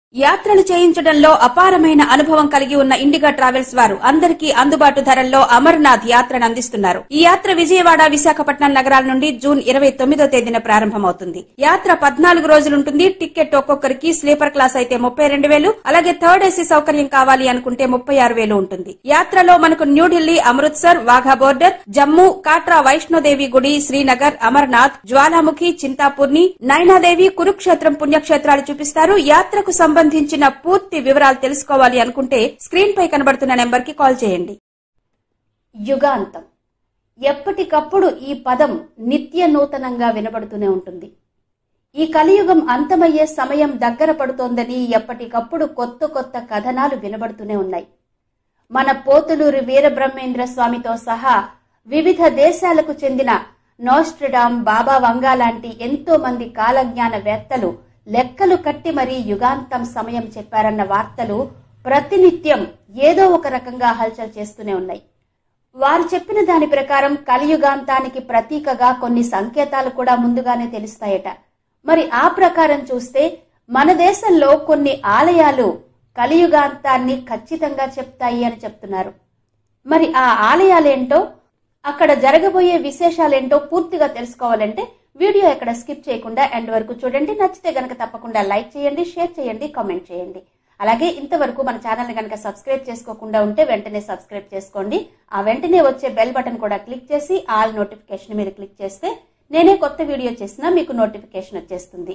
యాత్రలు చేయించడంలో అపారమైన అనుభవం కలిగి ఉన్న ఇండిగా ట్రావెల్స్ వారు అందరికీ అందుబాటు ధరల్లో అమర్నాథ్ యాత్రను అందిస్తున్నారు ఈ యాత్ర విజయవాడ విశాఖపట్నం నగరాల నుండి జూన్ ఇరవై తొమ్మిదో తేదీన ప్రారంభమవుతుంది యాత్ర పద్నాలుగు రోజులుంటుంది టికెట్ ఒక్కొక్కరికి స్లీపర్ క్లాస్ అయితే ముప్పై రెండు వేలు అలాగే థర్డ్ ఏసీ సౌకర్యం కావాలి అనుకుంటే ముప్పై ఆరు వేలు ఉంటుంది యాత్రలో మనకు న్యూఢిల్లీ అమృత్సర్ వాఘా బోర్డర్ జమ్మూ కాట్రా వైష్ణోదేవి గుడి శ్రీనగర్ అమర్నాథ్ జ్వాలాముఖి చింతాపూర్ని నైనాదేవి కురుక్షేత్రం పుణ్యక్షేత్రాలు చూపిస్తారు యాత్రకు సంబంధించిన పూర్తి వివరాలు తెలుసుకోవాలి అనుకుంటే స్క్రీన్ పై కనబడుతున్న నెంబర్ కి కాల్ చేయండి యుగాంతం ఎప్పటికప్పుడు ఈ పదం నిత్య నూతనంగా వినబడుతూనే ఉంటుంది ఈ కలియుగం అంతమయ్యే సమయం దగ్గర పడుతోందని ఎప్పటికప్పుడు కొత్త కొత్త కథనాలు వినబడుతూనే ఉన్నాయి మన పోతులూరి వీరబ్రహ్మేంద్ర స్వామితో సహా వివిధ దేశాలకు చెందిన నోస్ట్రడామ్ బాబా వంగా లాంటి ఎంతో మంది కాలజ్ఞానవేత్తలు లెక్కలు కట్టి మరీ యుగాంతం సమయం చెప్పారన్న వార్తలు ప్రతినిత్యం ఏదో ఒక రకంగా హల్చల్ చేస్తూనే ఉన్నాయి వారు చెప్పిన దాని ప్రకారం కలియుగాంతానికి ప్రతీకగా కొన్ని సంకేతాలు కూడా ముందుగానే తెలుస్తాయట మరి ఆ ప్రకారం చూస్తే మన దేశంలో కొన్ని ఆలయాలు కలియుగాంతాన్ని ఖచ్చితంగా చెప్తాయి అని చెప్తున్నారు మరి ఆ ఆలయాలేంటో అక్కడ జరగబోయే విశేషాలేంటో పూర్తిగా తెలుసుకోవాలంటే వీడియో ఎక్కడ స్కిప్ చేయకుండా ఎండ్ వరకు చూడండి నచ్చితే గనక తప్పకుండా లైక్ చేయండి షేర్ చేయండి కామెంట్ చేయండి అలాగే ఇంతవరకు మన ఛానల్ గనక సబ్స్క్రైబ్ చేసుకోకుండా ఉంటే వెంటనే సబ్స్క్రైబ్ చేసుకోండి ఆ వెంటనే వచ్చే బెల్ బటన్ కూడా క్లిక్ చేసి ఆల్ నోటిఫికేషన్ మీద క్లిక్ చేస్తే నేనే కొత్త వీడియో చేసినా మీకు నోటిఫికేషన్ వచ్చేస్తుంది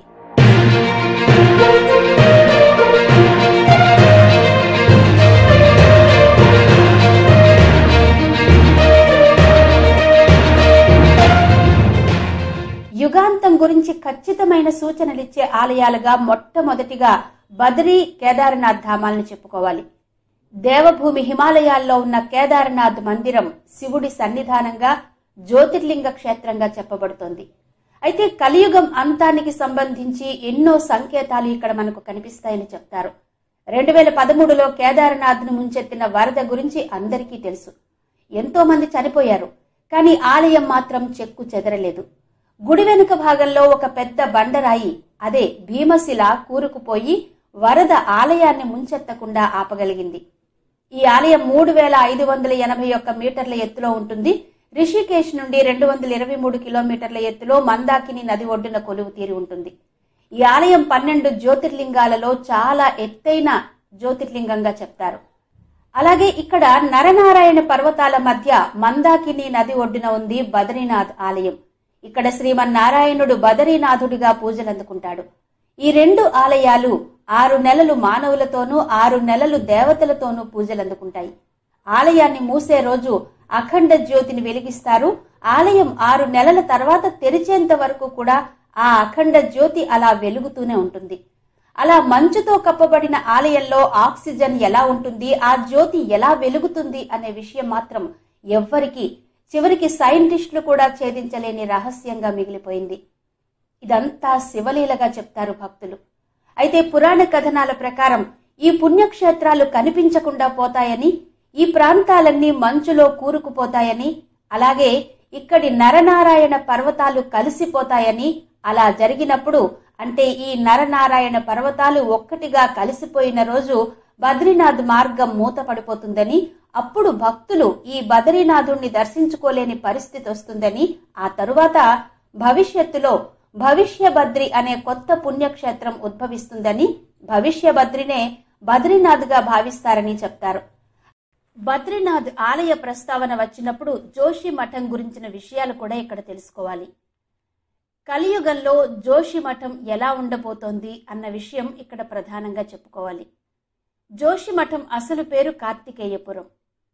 యుగాంతం గురించి ఖచ్చితమైన సూచనలిచ్చే ఆలయాలుగా మొట్టమొదటిగా బద్రీ కేదార్నాథ్ ధామాలను చెప్పుకోవాలి దేవభూమి హిమాలయాల్లో ఉన్న కేదార్నాథ్ మందిరం శివుడి సన్నిధానంగా జ్యోతిర్లింగ క్షేత్రంగా చెప్పబడుతోంది అయితే కలియుగం అంతానికి సంబంధించి ఎన్నో సంకేతాలు ఇక్కడ మనకు కనిపిస్తాయని చెప్తారు రెండు వేల పదమూడులో కేదార్నాథ్ను ముంచెత్తిన వరద గురించి అందరికీ తెలుసు ఎంతో మంది చనిపోయారు కానీ ఆలయం మాత్రం చెక్కు చెదరలేదు గుడి వెనుక భాగంలో ఒక పెద్ద బండరాయి అదే భీమశిల కూరుకుపోయి వరద ఆలయాన్ని ముంచెత్తకుండా ఆపగలిగింది ఈ ఆలయం మూడు వేల ఐదు వందల ఎనభై ఒక్క మీటర్ల ఎత్తులో ఉంటుంది రిషికేశ్ నుండి రెండు వందల ఇరవై మూడు కిలోమీటర్ల ఎత్తులో మందాకిని నది ఒడ్డున కొలువు తీరి ఉంటుంది ఈ ఆలయం పన్నెండు జ్యోతిర్లింగాలలో చాలా ఎత్తైన జ్యోతిర్లింగంగా చెప్తారు అలాగే ఇక్కడ నరనారాయణ పర్వతాల మధ్య మందాకిని నది ఒడ్డున ఉంది బద్రీనాథ్ ఆలయం ఇక్కడ శ్రీమన్నారాయణుడు బదరీనాథుడిగా పూజలందుకుంటాడు ఈ రెండు ఆలయాలు ఆరు నెలలు మానవులతోనూ ఆరు నెలలు దేవతలతోనూ పూజలందుకుంటాయి ఆలయాన్ని మూసే రోజు అఖండ జ్యోతిని వెలిగిస్తారు ఆలయం ఆరు నెలల తర్వాత తెరిచేంత వరకు కూడా ఆ అఖండ జ్యోతి అలా వెలుగుతూనే ఉంటుంది అలా మంచుతో కప్పబడిన ఆలయంలో ఆక్సిజన్ ఎలా ఉంటుంది ఆ జ్యోతి ఎలా వెలుగుతుంది అనే విషయం మాత్రం ఎవ్వరికి చివరికి సైంటిస్టులు కూడా ఛేదించలేని రహస్యంగా మిగిలిపోయింది ఇదంతా శివలీలగా చెప్తారు భక్తులు అయితే పురాణ కథనాల ప్రకారం ఈ పుణ్యక్షేత్రాలు కనిపించకుండా పోతాయని ఈ ప్రాంతాలన్నీ మంచులో కూరుకుపోతాయని అలాగే ఇక్కడి నరనారాయణ పర్వతాలు కలిసిపోతాయని అలా జరిగినప్పుడు అంటే ఈ నరనారాయణ పర్వతాలు ఒక్కటిగా కలిసిపోయిన రోజు బద్రీనాథ్ మార్గం మూతపడిపోతుందని అప్పుడు భక్తులు ఈ బద్రీనాథుణ్ణి దర్శించుకోలేని పరిస్థితి వస్తుందని ఆ తరువాత భవిష్యత్తులో భవిష్య బద్రి అనే కొత్త పుణ్యక్షేత్రం ఉద్భవిస్తుందని భవిష్య బద్రినే బద్రీనాథ్గా భావిస్తారని చెప్తారు బద్రీనాథ్ ఆలయ ప్రస్తావన వచ్చినప్పుడు జోషి మఠం గురించిన విషయాలు కూడా ఇక్కడ తెలుసుకోవాలి కలియుగంలో జోషి మఠం ఎలా ఉండబోతోంది అన్న విషయం ఇక్కడ ప్రధానంగా చెప్పుకోవాలి జోషి మఠం అసలు పేరు కార్తికేయపురం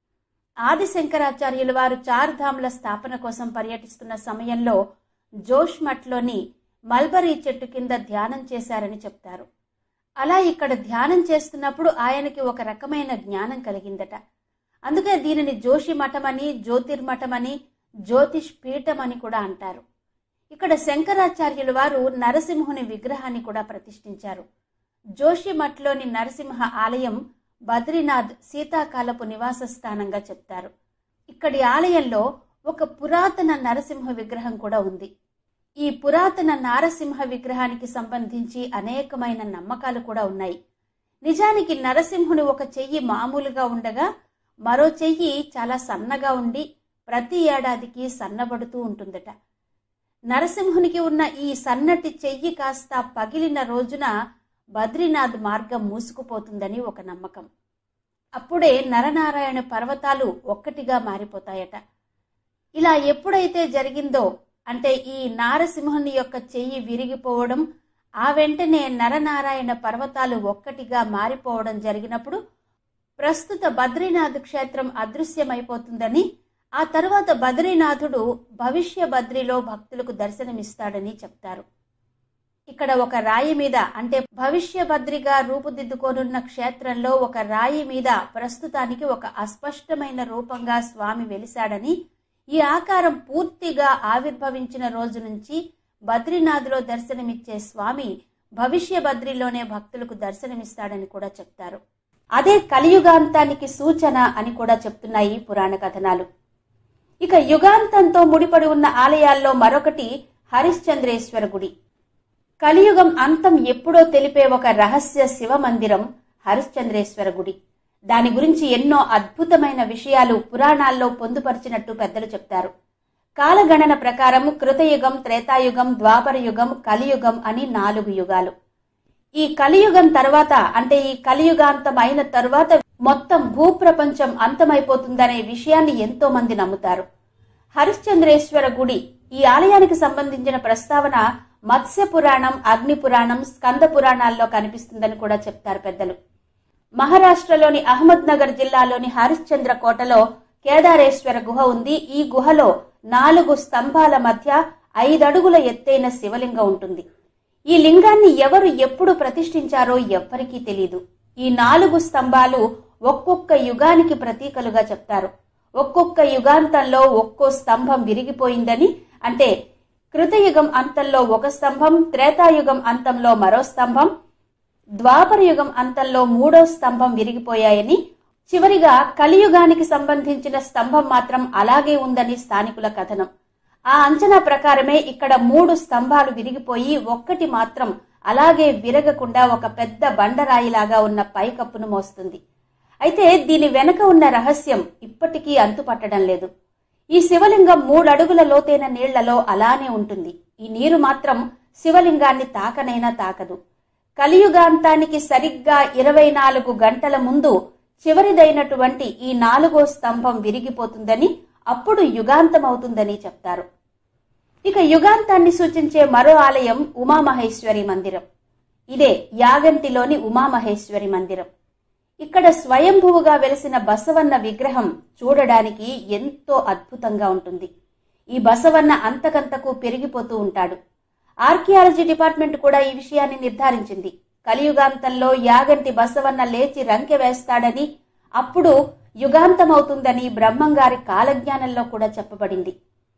ఆది శంకరాచార్యుల వారు చార్ధాముల స్థాపన కోసం పర్యటిస్తున్న సమయంలో జోష్ మఠ్లోని మల్బరీ చెట్టు కింద ధ్యానం చేశారని చెప్తారు అలా ఇక్కడ ధ్యానం చేస్తున్నప్పుడు ఆయనకి ఒక రకమైన జ్ఞానం కలిగిందట అందుకే దీనిని జోషి మఠం అని జ్యోతిర్మఠం అని జ్యోతిష్ పీఠం అని కూడా అంటారు ఇక్కడ శంకరాచార్యుల వారు నరసింహుని విగ్రహాన్ని కూడా ప్రతిష్ఠించారు జోషిమఠ్లోని నరసింహ ఆలయం బద్రీనాథ్ శీతాకాలపు నివాస స్థానంగా చెప్తారు ఇక్కడి ఆలయంలో ఒక పురాతన నరసింహ విగ్రహం కూడా ఉంది ఈ పురాతన నారసింహ విగ్రహానికి సంబంధించి అనేకమైన నమ్మకాలు కూడా ఉన్నాయి నిజానికి నరసింహుని ఒక చెయ్యి మామూలుగా ఉండగా మరో చెయ్యి చాలా సన్నగా ఉండి ప్రతి ఏడాదికి సన్నబడుతూ ఉంటుందట నరసింహునికి ఉన్న ఈ సన్నటి చెయ్యి కాస్త పగిలిన రోజున బద్రీనాథ్ మార్గం మూసుకుపోతుందని ఒక నమ్మకం అప్పుడే నరనారాయణ పర్వతాలు ఒక్కటిగా మారిపోతాయట ఇలా ఎప్పుడైతే జరిగిందో అంటే ఈ నారసింహుని యొక్క చెయ్యి విరిగిపోవడం ఆ వెంటనే నరనారాయణ పర్వతాలు ఒక్కటిగా మారిపోవడం జరిగినప్పుడు ప్రస్తుత బద్రీనాథ్ క్షేత్రం అదృశ్యమైపోతుందని ఆ తరువాత బద్రీనాథుడు భవిష్య బద్రిలో భక్తులకు దర్శనమిస్తాడని చెప్తారు ఇక్కడ ఒక రాయి మీద అంటే భవిష్య బద్రిగా రూపుదిద్దుకోనున్న క్షేత్రంలో ఒక రాయి మీద ప్రస్తుతానికి ఒక అస్పష్టమైన రూపంగా స్వామి వెలిశాడని ఈ ఆకారం పూర్తిగా ఆవిర్భవించిన రోజు నుంచి బద్రీనాథ్లో దర్శనమిచ్చే స్వామి భవిష్య బద్రిలోనే భక్తులకు దర్శనమిస్తాడని కూడా చెప్తారు అదే కలియుగాంతానికి సూచన అని కూడా చెప్తున్నాయి పురాణ కథనాలు ఇక యుగాంతంతో ముడిపడి ఉన్న ఆలయాల్లో మరొకటి హరిశ్చంద్రేశ్వర గుడి కలియుగం అంతం ఎప్పుడో తెలిపే ఒక రహస్య శివ మందిరం హరిశ్చంద్రేశ్వర గుడి దాని గురించి ఎన్నో అద్భుతమైన విషయాలు పురాణాల్లో పొందుపరిచినట్టు పెద్దలు చెప్తారు కాలగణన ప్రకారం కృతయుగం త్రేతాయుగం ద్వాపర యుగం కలియుగం అని నాలుగు యుగాలు ఈ కలియుగం తర్వాత అంటే ఈ కలియుగాంతం అయిన తరువాత మొత్తం భూప్రపంచం అంతమైపోతుందనే విషయాన్ని ఎంతో మంది నమ్ముతారు హరిశ్చంద్రేశ్వర గుడి ఈ ఆలయానికి సంబంధించిన ప్రస్తావన మత్స్య పురాణం అగ్ని పురాణం స్కంద పురాణాల్లో కనిపిస్తుందని కూడా చెప్తారు పెద్దలు మహారాష్ట్రలోని అహ్మద్ నగర్ జిల్లాలోని హరిశ్చంద్ర కోటలో కేదారేశ్వర గుహ ఉంది ఈ గుహలో నాలుగు స్తంభాల మధ్య ఐదడుగుల ఎత్తైన శివలింగం ఉంటుంది ఈ లింగాన్ని ఎవరు ఎప్పుడు ప్రతిష్ఠించారో ఎవ్వరికీ తెలియదు ఈ నాలుగు స్తంభాలు ఒక్కొక్క యుగానికి ప్రతీకలుగా చెప్తారు ఒక్కొక్క యుగాంతంలో ఒక్కో స్తంభం విరిగిపోయిందని అంటే కృతయుగం అంతంలో ఒక స్తంభం త్రేతాయుగం అంతంలో మరో స్తంభం ద్వాపర యుగం అంతంలో మూడో స్తంభం విరిగిపోయాయని చివరిగా కలియుగానికి సంబంధించిన స్తంభం మాత్రం అలాగే ఉందని స్థానికుల కథనం ఆ అంచనా ప్రకారమే ఇక్కడ మూడు స్తంభాలు విరిగిపోయి ఒక్కటి మాత్రం అలాగే విరగకుండా ఒక పెద్ద బండరాయిలాగా ఉన్న పైకప్పును మోస్తుంది అయితే దీని వెనక ఉన్న రహస్యం ఇప్పటికీ అంతుపట్టడం లేదు ఈ శివలింగం మూడడుగుల లోతైన నీళ్లలో అలానే ఉంటుంది ఈ నీరు మాత్రం శివలింగాన్ని తాకనైనా తాకదు కలియుగాంతానికి సరిగ్గా ఇరవై నాలుగు గంటల ముందు చివరిదైనటువంటి ఈ నాలుగో స్తంభం విరిగిపోతుందని అప్పుడు యుగాంతం అవుతుందని చెప్తారు ఇక యుగాంతాన్ని సూచించే మరో ఆలయం ఉమామహేశ్వరి మందిరం ఇదే యాగంటిలోని ఉమామహేశ్వరి మందిరం ఇక్కడ స్వయంభువుగా వెలిసిన బసవన్న విగ్రహం చూడడానికి ఎంతో అద్భుతంగా ఉంటుంది ఈ బసవన్న అంతకంతకు పెరిగిపోతూ ఉంటాడు ఆర్కియాలజీ డిపార్ట్మెంట్ కూడా ఈ విషయాన్ని నిర్ధారించింది కలియుగాంతంలో యాగంటి బసవన్న లేచి రంకె వేస్తాడని అప్పుడు యుగాంతమవుతుందని బ్రహ్మంగారి కాలజ్ఞానంలో కూడా చెప్పబడింది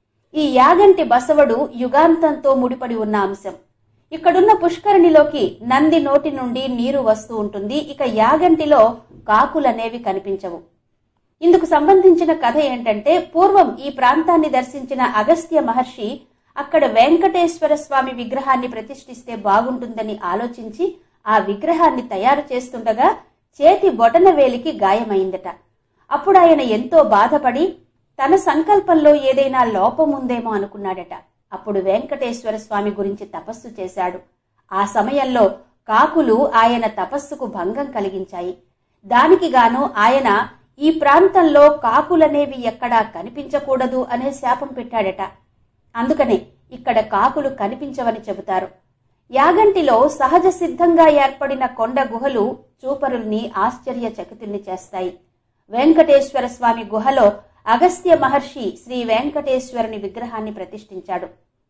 ఈ యాగంటి బసవడు యుగాంతంతో ముడిపడి ఉన్న అంశం ఇక్కడున్న పుష్కరిణిలోకి నంది నోటి నుండి నీరు వస్తూ ఉంటుంది ఇక యాగంటిలో కాకులనేవి కనిపించవు ఇందుకు సంబంధించిన కథ ఏంటంటే పూర్వం ఈ ప్రాంతాన్ని దర్శించిన అగస్త్య మహర్షి అక్కడ వెంకటేశ్వర స్వామి విగ్రహాన్ని ప్రతిష్ఠిస్తే బాగుంటుందని ఆలోచించి ఆ విగ్రహాన్ని తయారు చేస్తుండగా చేతి బొటన వేలికి గాయమైందట అప్పుడు ఆయన ఎంతో బాధపడి తన సంకల్పంలో ఏదైనా లోపం ఉందేమో అనుకున్నాడట అప్పుడు వెంకటేశ్వర స్వామి గురించి తపస్సు చేశాడు ఆ సమయంలో కాకులు ఆయన తపస్సుకు భంగం కలిగించాయి దానికి గాను ఆయన ఈ ప్రాంతంలో కాకులనేవి ఎక్కడా కనిపించకూడదు అనే శాపం పెట్టాడట అందుకనే ఇక్కడ కాకులు కనిపించవని చెబుతారు యాగంటిలో సహజ సిద్ధంగా ఏర్పడిన కొండ గుహలు చూపరుల్ని ఆశ్చర్యచకితుల్ని చేస్తాయి వెంకటేశ్వర స్వామి గుహలో అగస్త్య మహర్షి శ్రీ వెంకటేశ్వరుని విగ్రహాన్ని ప్రతిష్ఠించాడు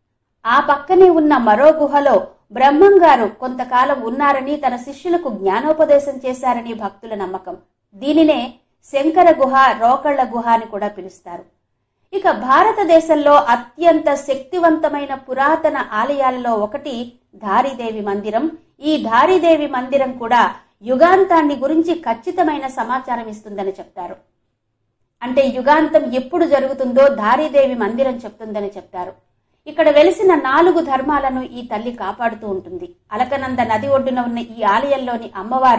ఆ పక్కనే ఉన్న మరో గుహలో బ్రహ్మంగారు కొంతకాలం ఉన్నారని తన శిష్యులకు జ్ఞానోపదేశం చేశారని భక్తుల నమ్మకం దీనినే శంకర గుహ రోకళ్ల గుహ అని కూడా పిలుస్తారు ఇక భారతదేశంలో అత్యంత శక్తివంతమైన పురాతన ఆలయాలలో ఒకటి ధారీదేవి మందిరం ఈ ధారీదేవి మందిరం కూడా యుగాంతాన్ని గురించి ఖచ్చితమైన సమాచారం ఇస్తుందని చెప్తారు అంటే యుగాంతం ఎప్పుడు జరుగుతుందో ధారీదేవి మందిరం చెప్తుందని చెప్తారు ఇక్కడ వెలిసిన నాలుగు ధర్మాలను ఈ తల్లి కాపాడుతూ ఉంటుంది అలకనంద నది ఒడ్డున ఉన్న ఈ ఆలయంలోని అమ్మవారు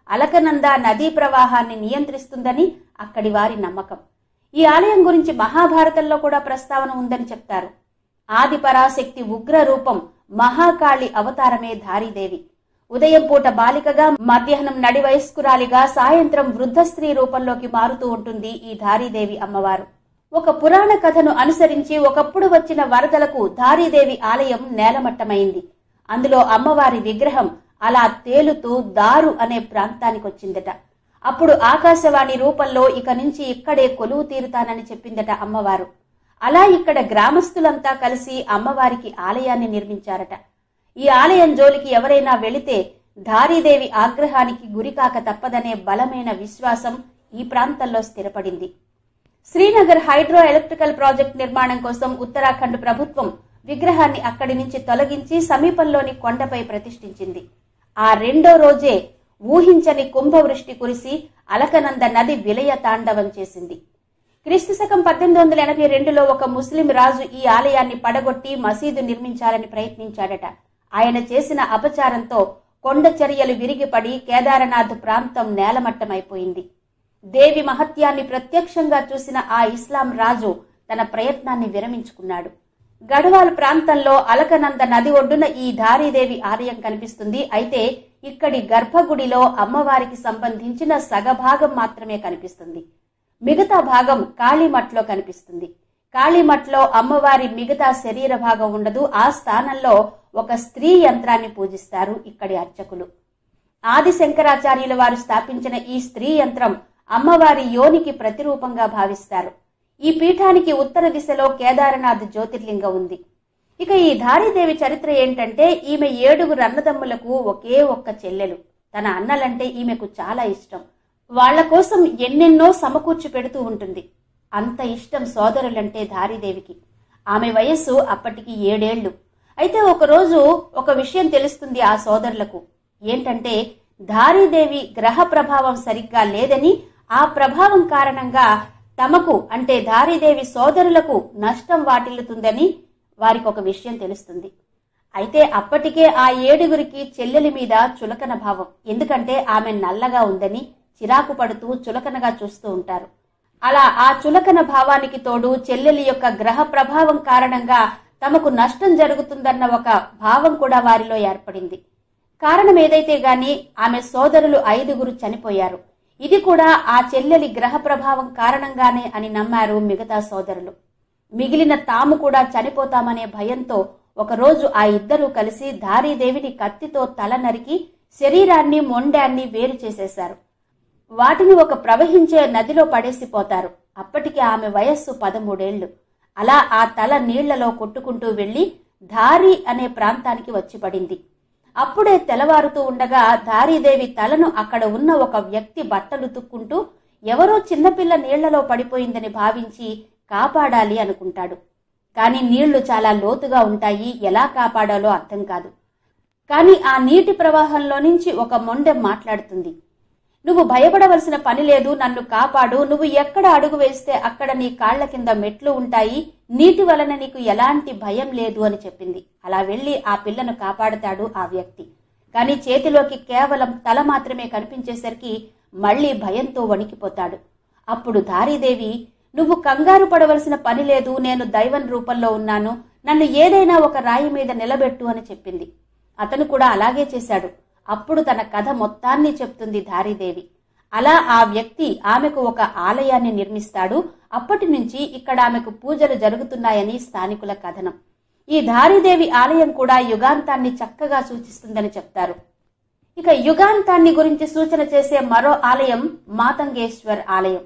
అలకనంద నదీ ప్రవాహాన్ని నియంత్రిస్తుందని అక్కడి వారి నమ్మకం ఈ ఆలయం గురించి మహాభారతంలో కూడా ప్రస్తావన ఉందని చెప్తారు ఆది పరాశక్తి ఉగ్ర రూపం మహాకాళి అవతారమే ధారీదేవి ఉదయం పూట బాలికగా మధ్యాహ్నం నడి వయస్కురాలిగా సాయంత్రం వృద్ధ స్త్రీ రూపంలోకి మారుతూ ఉంటుంది ఈ ధారీదేవి అమ్మవారు ఒక పురాణ కథను అనుసరించి ఒకప్పుడు వచ్చిన వరదలకు ధారీదేవి ఆలయం నేలమట్టమైంది అందులో అమ్మవారి విగ్రహం అలా తేలుతూ దారు అనే ప్రాంతానికి వచ్చిందట అప్పుడు ఆకాశవాణి రూపంలో ఇక నుంచి ఇక్కడే కొలువు తీరుతానని చెప్పిందట అమ్మవారు అలా ఇక్కడ గ్రామస్తులంతా కలిసి అమ్మవారికి ఆలయాన్ని నిర్మించారట ఈ ఆలయం జోలికి ఎవరైనా వెళితే ధారీదేవి ఆగ్రహానికి గురికాక తప్పదనే బలమైన విశ్వాసం ఈ ప్రాంతంలో స్థిరపడింది శ్రీనగర్ హైడ్రో ఎలక్ట్రికల్ ప్రాజెక్ట్ నిర్మాణం కోసం ఉత్తరాఖండ్ ప్రభుత్వం విగ్రహాన్ని అక్కడి నుంచి తొలగించి సమీపంలోని కొండపై ప్రతిష్ఠించింది ఆ రెండో రోజే ఊహించని కుంభవృష్టి కురిసి అలకనంద నది విలయ తాండవం చేసింది క్రీస్తు శకం పద్దెనిమిది వందల ఎనభై రెండులో ఒక ముస్లిం రాజు ఈ ఆలయాన్ని పడగొట్టి మసీదు నిర్మించాలని ప్రయత్నించాడట ఆయన చేసిన అపచారంతో కొండ చర్యలు విరిగిపడి కేదారనాథ్ ప్రాంతం నేలమట్టమైపోయింది దేవి మహత్యాన్ని ప్రత్యక్షంగా చూసిన ఆ ఇస్లాం రాజు తన ప్రయత్నాన్ని విరమించుకున్నాడు గఢవాల్ ప్రాంతంలో అలకనంద నది ఒడ్డున ఈ ధారీదేవి ఆలయం కనిపిస్తుంది అయితే ఇక్కడి గర్భగుడిలో అమ్మవారికి సంబంధించిన సగభాగం మాత్రమే కనిపిస్తుంది మిగతా భాగం కాళీమఠ్లో కనిపిస్తుంది కాళీమఠ్లో అమ్మవారి మిగతా శరీర భాగం ఉండదు ఆ స్థానంలో ఒక స్త్రీ యంత్రాన్ని పూజిస్తారు ఇక్కడి అర్చకులు ఆది శంకరాచార్యుల వారు స్థాపించిన ఈ స్త్రీ యంత్రం అమ్మవారి యోనికి ప్రతిరూపంగా భావిస్తారు ఈ పీఠానికి ఉత్తర దిశలో కేదారనాథ్ జ్యోతిర్లింగం ఉంది ఇక ఈ ధారీదేవి చరిత్ర ఏంటంటే ఈమె ఏడుగురు అన్నదమ్ములకు ఒకే ఒక్క చెల్లెలు తన అన్నలంటే ఈమెకు చాలా ఇష్టం వాళ్ళ కోసం ఎన్నెన్నో సమకూర్చి పెడుతూ ఉంటుంది అంత ఇష్టం సోదరులంటే ధారీదేవికి ఆమె వయస్సు అప్పటికి ఏడేళ్లు అయితే ఒకరోజు ఒక విషయం తెలుస్తుంది ఆ సోదరులకు ఏంటంటే ధారీదేవి గ్రహ ప్రభావం సరిగ్గా లేదని ఆ ప్రభావం కారణంగా తమకు అంటే ధారీదేవి సోదరులకు నష్టం వాటిల్లుతుందని వారికి ఒక విషయం తెలుస్తుంది అయితే అప్పటికే ఆ ఏడుగురికి చెల్లెలి మీద చులకన భావం ఎందుకంటే ఆమె నల్లగా ఉందని చిరాకు పడుతూ చులకనగా చూస్తూ ఉంటారు అలా ఆ చులకన భావానికి తోడు చెల్లెలి యొక్క గ్రహ ప్రభావం కారణంగా తమకు నష్టం జరుగుతుందన్న ఒక భావం కూడా వారిలో ఏర్పడింది కారణం ఏదైతే గాని ఆమె సోదరులు ఐదుగురు చనిపోయారు ఇది కూడా ఆ చెల్లెలి గ్రహ ప్రభావం కారణంగానే అని నమ్మారు మిగతా సోదరులు మిగిలిన తాము కూడా చనిపోతామనే భయంతో ఒకరోజు ఆ ఇద్దరూ కలిసి ధారీదేవిని కత్తితో తల నరికి శరీరాన్ని మొండాన్ని వేరు చేసేశారు వాటిని ఒక ప్రవహించే నదిలో పడేసిపోతారు అప్పటికి ఆమె వయస్సు పదమూడేళ్లు అలా ఆ తల నీళ్లలో కొట్టుకుంటూ వెళ్లి ధారి అనే ప్రాంతానికి వచ్చి పడింది అప్పుడే తెల్లవారుతూ ఉండగా ధారీదేవి తలను అక్కడ ఉన్న ఒక వ్యక్తి బట్టలు తుక్కుంటూ ఎవరో చిన్నపిల్ల నీళ్లలో పడిపోయిందని భావించి కాపాడాలి అనుకుంటాడు కానీ నీళ్లు చాలా లోతుగా ఉంటాయి ఎలా కాపాడాలో అర్థం కాదు కానీ ఆ నీటి ప్రవాహంలో నుంచి ఒక మొండెం మాట్లాడుతుంది నువ్వు భయపడవలసిన పని లేదు నన్ను కాపాడు నువ్వు ఎక్కడ అడుగు వేస్తే అక్కడ నీ కాళ్ల కింద మెట్లు ఉంటాయి నీటి వలన నీకు ఎలాంటి భయం లేదు అని చెప్పింది అలా వెళ్లి ఆ పిల్లను కాపాడుతాడు ఆ వ్యక్తి కానీ చేతిలోకి కేవలం తల మాత్రమే కనిపించేసరికి మళ్లీ భయంతో వణికిపోతాడు అప్పుడు ధారీదేవి నువ్వు కంగారు పడవలసిన పని లేదు నేను దైవం రూపంలో ఉన్నాను నన్ను ఏదైనా ఒక రాయి మీద నిలబెట్టు అని చెప్పింది అతను కూడా అలాగే చేశాడు అప్పుడు తన కథ మొత్తాన్ని చెప్తుంది ధారీదేవి అలా ఆ వ్యక్తి ఆమెకు ఒక ఆలయాన్ని నిర్మిస్తాడు అప్పటి నుంచి ఇక్కడ ఆమెకు పూజలు జరుగుతున్నాయని స్థానికుల కథనం ఈ ధారీదేవి ఆలయం కూడా యుగాంతాన్ని చక్కగా సూచిస్తుందని చెప్తారు ఇక యుగాంతాన్ని గురించి సూచన చేసే మరో ఆలయం మాతంగేశ్వర్ ఆలయం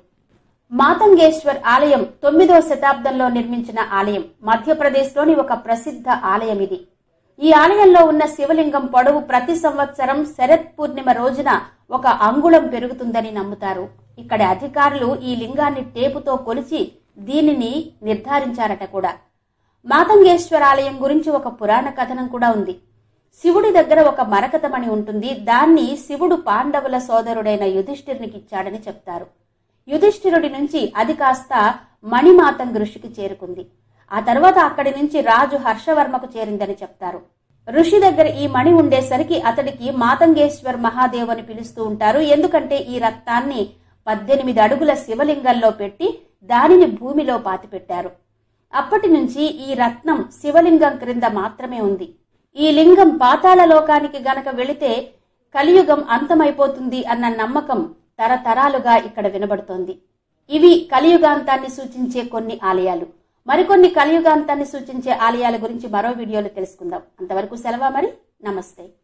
మాతంగేశ్వర్ ఆలయం తొమ్మిదో శతాబ్దంలో నిర్మించిన ఆలయం మధ్యప్రదేశ్లోని ఒక ప్రసిద్ధ ఆలయం ఇది ఈ ఆలయంలో ఉన్న శివలింగం పొడవు ప్రతి సంవత్సరం శరత్ పూర్ణిమ రోజున ఒక అంగుళం పెరుగుతుందని నమ్ముతారు ఇక్కడి అధికారులు ఈ లింగాన్ని టేపుతో కొలిచి దీనిని నిర్ధారించారట కూడా మాతంగేశ్వర ఆలయం గురించి ఒక పురాణ కథనం కూడా ఉంది శివుడి దగ్గర ఒక మరకతమణి ఉంటుంది దాన్ని శివుడు పాండవుల సోదరుడైన యుధిష్ఠిరునికి ఇచ్చాడని చెప్తారు యుధిష్ఠిరుడి నుంచి అది కాస్త మణిమాతంగ ఋషికి చేరుకుంది ఆ తర్వాత అక్కడి నుంచి రాజు హర్షవర్మకు చేరిందని చెప్తారు ఋషి దగ్గర ఈ మణి ఉండేసరికి అతడికి మాతంగేశ్వర్ మహాదేవ్ అని పిలుస్తూ ఉంటారు ఎందుకంటే ఈ రత్నాన్ని పద్దెనిమిది అడుగుల శివలింగంలో పెట్టి దానిని భూమిలో పాతిపెట్టారు అప్పటి నుంచి ఈ రత్నం శివలింగం క్రింద మాత్రమే ఉంది ఈ లింగం పాతాళ లోకానికి గనక వెళితే కలియుగం అంతమైపోతుంది అన్న నమ్మకం తరతరాలుగా ఇక్కడ వినబడుతోంది ఇవి కలియుగాంతాన్ని సూచించే కొన్ని ఆలయాలు మరికొన్ని కలియుగాంతాన్ని సూచించే ఆలయాల గురించి మరో వీడియోలో తెలుసుకుందాం అంతవరకు సెలవా మరి నమస్తే